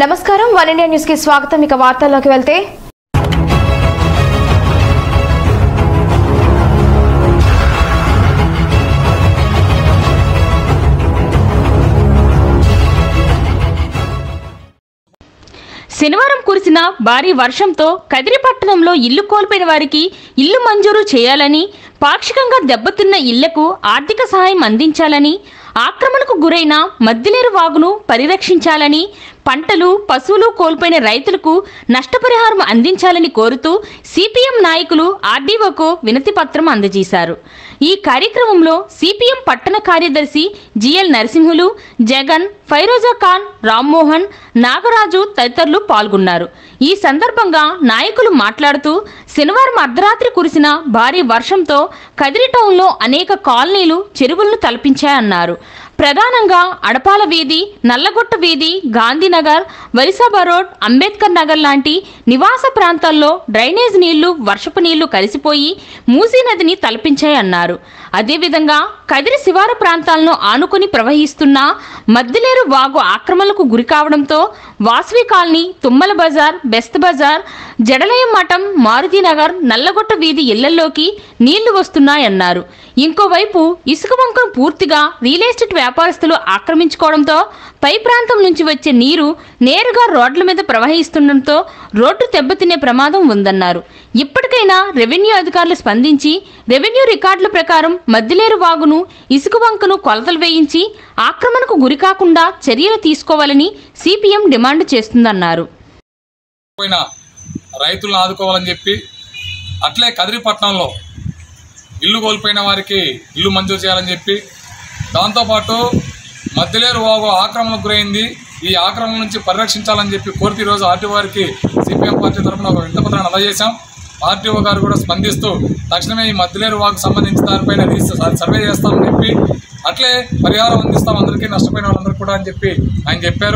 నమస్కారం one India news కి స్వాగతం ఇక వార్తల్లోకి వెళ్తే శనివారం కురిసిన భారీ వర్షంతో కదిరి పట్టణంలో ఇల్లు కోల్పోయిన వారికి ఇల్లు మంజూరు చేయాలని పాక్షికంగా దెబ్బతిన్న ఇళ్లకు ఆర్థిక సహాయం అందించాలని ఆక్రమణకు గురైన మద్దిలేరు వాగును పరిరక్షించాలని పంటలు పశువులు కోల్పోయిన రైతులకు నష్టపరిహారం అందించాలని కోరుతూ సిపిఎం నాయకులు ఆర్డీఓకు వినతి పత్రం అందజేశారు ఈ కార్యక్రమంలో సిపిఎం పట్టణ కార్యదర్శి జిఎల్ నరసింహులు జగన్ ఫైరోజా ఖాన్ రామ్మోహన్ నాగరాజు తదితరులు పాల్గొన్నారు ఈ సందర్భంగా నాయకులు మాట్లాడుతూ శనివారం అర్ధరాత్రి కురిసిన భారీ వర్షంతో కదిరి టౌన్లో అనేక కాలనీలు చెరువులను తలపించాయన్నారు ప్రధానంగా అడపాల వీధి నల్లగొట్ట వీధి గాంధీనగర్ వరిసాబా రోడ్ అంబేద్కర్ నగర్ లాంటి నివాస ప్రాంతాల్లో డ్రైనేజ్ నీళ్లు వర్షపు నీళ్లు కలిసిపోయి మూసీ నదిని తలపించాయన్నారు అదేవిధంగా కదిరి శివారు ప్రాంతాలను ఆనుకుని ప్రవహిస్తున్న మద్దిలేరు వాగు ఆక్రమణలకు గురి కావడంతో వాస్వి కాలనీ తుమ్మల బజార్ బెస్ట్ బజార్ జడలయం మఠం మారుతినగర్ నల్లగొట్ట వీధి ఇళ్లలోకి నీళ్లు వస్తున్నాయన్నారు ఇంకోవైపు ఇసుక వంకను పూర్తిగా రియల్ ఎస్టేట్ వ్యాపారస్తులు ఆక్రమించుకోవడంతో పై ప్రాంతం నుంచి వచ్చే నీరు నేరుగా రోడ్ల మీద ప్రవహిస్తుండటంతో రోడ్డు దెబ్బతినే ప్రమాదం ఉందన్నారు ఇప్పటికైనా రెవెన్యూ అధికారులు స్పందించి రెవెన్యూ రికార్డుల ప్రకారం మద్దిలేరు వాగును ఇసుక వంకను కొలతలు వేయించి ఆక్రమణకు గురికాకుండా చర్యలు తీసుకోవాలని సిపిఎం డిమాండ్ చేస్తుందన్నారు పోయిన రైతులను ఆదుకోవాలని చెప్పి అట్లే కదిరిపట్నంలో ఇల్లు కోల్పోయిన వారికి ఇల్లు మంజూరు చేయాలని చెప్పి దాంతోపాటు మధ్యలేరు వాగు ఆక్రమణకు గురైంది ఈ ఆక్రమణ నుంచి పరిరక్షించాలని చెప్పి కోరితే ఈరోజు ఆర్టీఓ గారికి సిపిఎం పార్టీ తరఫున ఒక వింతపత్రాన్ని అందజేశాం ఆర్టీఓ గారు కూడా స్పందిస్తూ తక్షణమే ఈ మధ్యలేరు వాకు సంబంధించి దానిపైన రీస- సర్వే చేస్తామని చెప్పి అట్లే పరిహారం అందిస్తాం అందరికీ నష్టపోయిన వాళ్ళందరికీ కూడా అని చెప్పి ఆయన చెప్పారు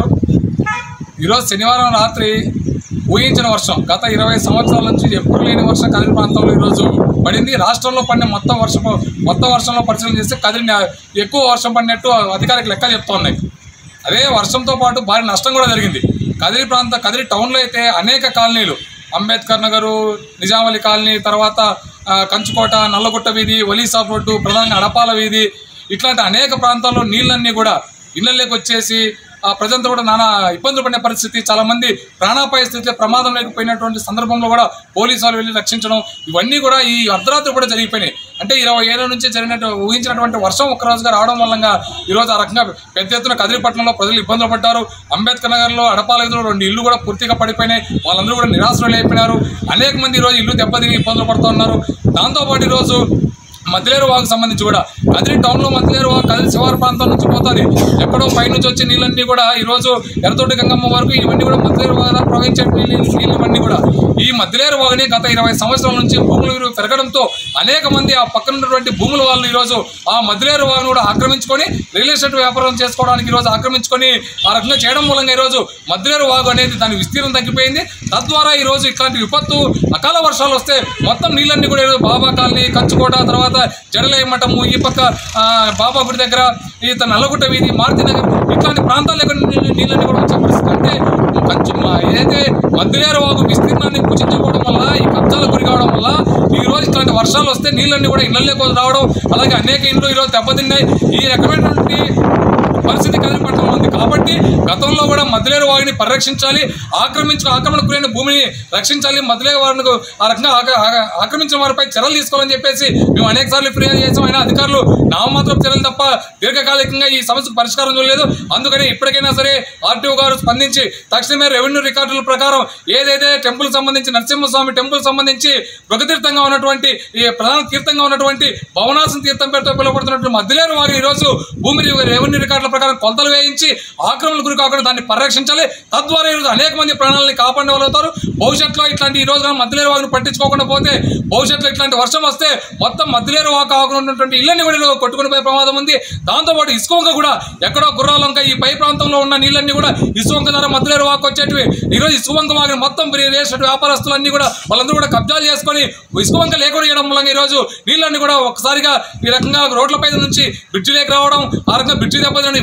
ఈరోజు శనివారం రాత్రి ఊహించిన వర్షం గత ఇరవై సంవత్సరాల నుంచి ఎప్పుడు లేని వర్షం కదిరి ప్రాంతంలో ఈరోజు పడింది రాష్ట్రంలో పడిన మొత్తం వర్షం మొత్తం వర్షంలో పరిశీలన చేస్తే కదిరి ఎక్కువ వర్షం పడినట్టు అధికారిక లెక్కలు చెప్తా ఉన్నాయి అదే వర్షంతో పాటు భారీ నష్టం కూడా జరిగింది కదిరి ప్రాంత కదిరి టౌన్లో అయితే అనేక కాలనీలు అంబేద్కర్ నగరు నిజామలి కాలనీ తర్వాత ఆ, కంచుకోట నల్లగుట్ట వీధి వలీసాబ్ రోడ్డు ప్రధానంగా అడపాల వీధి ఇట్లాంటి అనేక ప్రాంతాల్లో నీళ్ళన్నీ కూడా ఇళ్లలోకి వచ్చేసి ఆ ప్రజంతా కూడా నానా ఇబ్బందులు పడిన పరిస్థితి చాలా మంది ప్రాణాపాయ స్థితిలో ప్రమాదం లేకపోయినటువంటి సందర్భంలో కూడా పోలీసు వాళ్ళు వెళ్ళి రక్షించడం ఇవన్నీ కూడా ఈ అర్ధరాత్రి కూడా జరిగిపోయినాయి అంటే ఇరవై ఏళ్ళ నుంచి జరిగినట్టు ఊహించినటువంటి వర్షం ఒక్కరోజుగా రావడం వల్ల ఈరోజు ఆ రకంగా పెద్ద ఎత్తున కదిరిపట్నంలో ప్రజలు ఇబ్బందులు పడ్డారు అంబేద్కర్ నగర్లో అడపాల వీధిలో రెండు ఇల్లు కూడా పూర్తిగా పడిపోయినాయి వాళ్ళందరూ కూడా నిరాశ్రయులు అయిపోయినారు అనేక మంది ఈరోజు ఇల్లు దెబ్బతిని ఇబ్బందులు పడుతూ ఉన్నారు దాంతోపాటు ఈరోజు మద్దిలేరు వాగు సంబంధించి కూడా కదిరి టౌన్లో మద్దిలేరు వాగు కదిరి శివారు ప్రాంతం నుంచి పోతుంది ఎక్కడో పైనుంచి వచ్చే నీళ్ళన్నీ కూడా ఈ రోజు ఎర్రతోటి గంగమ్మ వరకు ఇవన్నీ కూడా మద్దిలేరు వాగు ప్రవహించే నీళ్ళు నీళ్ళు ఇవన్నీ కూడా ఈ మద్దిలేరు వాగుని గత ఇరవై సంవత్సరాల నుంచి భూములు విలువ పెరగడంతో అనేక మంది ఆ పక్కన ఉన్నటువంటి భూముల వాళ్ళు ఈ రోజు ఆ మద్దిలేరు వాగును కూడా ఆక్రమించుకొని రియల్ ఎస్టేట్ వ్యాపారం చేసుకోవడానికి ఈ రోజు ఆక్రమించుకొని ఆ రకంగా చేయడం మూలంగా ఈ రోజు మద్దిలేరు వాగు అనేది దాని విస్తీర్ణం తగ్గిపోయింది తద్వారా ఈ రోజు ఇట్లాంటి విపత్తు అకాల వర్షాలు వస్తే మొత్తం నీళ్ళన్నీ కూడా ఈరోజు బాబా కాలనీ కంచుకోట తర్వాత జడలయ మఠము ఈ పక్క ఆ, బాబా గుడి దగ్గర ఈ త- నల్లగుట్ట వీధి మారుతి నగర్ ఇట్లాంటి ప్రాంతాల్లో కూడా నీళ్ళు- నీళ్ళన్నీ కూడా వచ్చే పరిస్థితి అంటే కంచు మా- ఏదైతే మద్దిలేరు వాగు విస్తీర్ణాన్ని కుచించుకోవడం వల్ల ఈ కబ్జాలకు గురి కావడం వల్ల ఈ రోజు ఇట్లాంటి వర్షాలు వస్తే నీళ్ళన్నీ కూడా ఇళ్ళలోకి రావడం అలాగే అనేక ఇండ్లు ఈరోజు దెబ్బతిన్నాయి ఈ రకమైనటువంటి పరిస్థితి కదిలిపట్టడం ఉంది కాబట్టి గతంలో కూడా మద్దిలేరు వాగిని పరిరక్షించాలి ఆక్రమించు ఆక్రమణకు గురైన భూమిని రక్షించాలి మద్దిలేరు వారిని ఆ రకంగా ఆక- ఆక- ఆక్రమించిన వారిపై చర్యలు తీసుకోవాలని చెప్పేసి మేము అనేక సార్లు ఫిర్యాదు చేసాం అయినా అధికారులు నామమాత్రం చర్యలు తప్ప దీర్ఘకాలికంగా ఈ సమస్యకు పరిష్కారం చూడలేదు అందుకని ఇప్పటికైనా సరే ఆర్టీఓ గారు స్పందించి తక్షణమే రెవెన్యూ రికార్డుల ప్రకారం ఏదైతే టెంపుల్ సంబంధించి నరసింహస్వామి టెంపుల్ సంబంధించి ప్రగతీర్థంగా ఉన్నటువంటి ఈ ప్రధాన తీర్థంగా ఉన్నటువంటి భవనాసం తీర్థం పేరుతో పిలువబడుతున్నటువంటి మధ్యలేరు వారి ఈ రోజు భూమి రెవెన్యూ రికార్డుల ప్రకారం కొలతలు వేయించి ఆక్రమణకు గురి కాకుండా దాన్ని పరిరక్షించాలి తద్వారా ఈరోజు అనేక మంది ప్రాణాలని కాపాడగలుగుతారు భవిష్యత్తులో ఇట్లాంటి ఈ రోజు కానీ మధ్యలేరు వాగును పట్టించుకోకుండా పోతే భవిష్యత్తులో ఇట్లాంటి వర్షం వస్తే మొత్తం మధ్యలేరు వాకు కాకుండా ఉన్నటువంటి ఇళ్ళని కూడా ఈరోజు కొట్టుకుని పోయే ప్రమాదం ఉంది దాంతోపాటు ఇసుకొంక కూడా ఎక్కడో గుర్రాలంక ఈ పై ప్రాంతంలో ఉన్న నీళ్ళన్నీ కూడా ఇసువంక ద్వారా మధ్యలేరు వాకు వచ్చేటివి ఈ రోజు ఇసువంక వాగిని మొత్తం రియల్ వ్యాపారస్తులన్నీ కూడా వాళ్ళందరూ కూడా కబ్జాలు చేసుకొని ఇసువంక లేకుండా చేయడం మూలంగా ఈ రోజు నీళ్ళన్నీ కూడా ఒకసారిగా ఈ రకంగా రోడ్ల పై నుంచి బ్రిడ్జిలోకి రావడం ఆ రకంగా బ్రిడ్జి దెబ్బతిని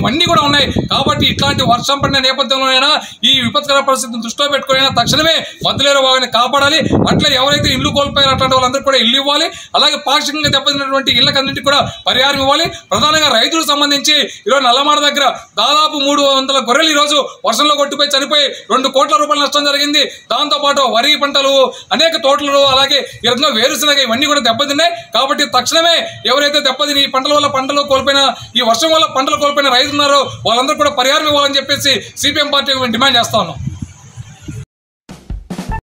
ఇవన్నీ కూడా ఉన్నాయి కాబట్టి ఇట్లాంటి వర్షం పడిన నేపథ్యంలోనైనా ఈ విపత్కర పరిస్థితిని దృష్టిలో పెట్టుకుని తక్షణమే మధ్యలేరు భాగాన్ని కాపాడాలి అట్లా ఎవరైతే ఇల్లు కోల్పోయారో అట్లాంటి వాళ్ళందరూ కూడా ఇల్లు ఇవ్వాలి అలాగే పాక్షికంగా దెబ్బతిన్నటువంటి ఇళ్ళకన్నింటికి కూడా పరిహారం ఇవ్వాలి ప్రధానంగా రైతులకు సంబంధించి ఈరోజు నల్లమాడ దగ్గర దాదాపు మూడు వందల గొర్రెలు ఈరోజు వర్షంలో కొట్టిపోయి చనిపోయి రెండు కోట్ల రూపాయల నష్టం జరిగింది దాంతోపాటు వరి పంటలు అనేక తోటలు అలాగే ఈ రకంగా వేరుశనగ ఇవన్నీ కూడా దెబ్బతిన్నాయి కాబట్టి తక్షణమే ఎవరైతే దెబ్బతిని ఈ పంటల వల్ల పంటలు కోల్పోయిన ఈ వర్షం వల్ల పంటలు కోల్పోయిన రైతులు ఉన్నారో వాళ్ళందరూ కూడా పరిహారం ఇవ్వాలని చెప్పేసి సిపిఎం పార్టీ డిమాండ్ చేస్తా ఉన్నాం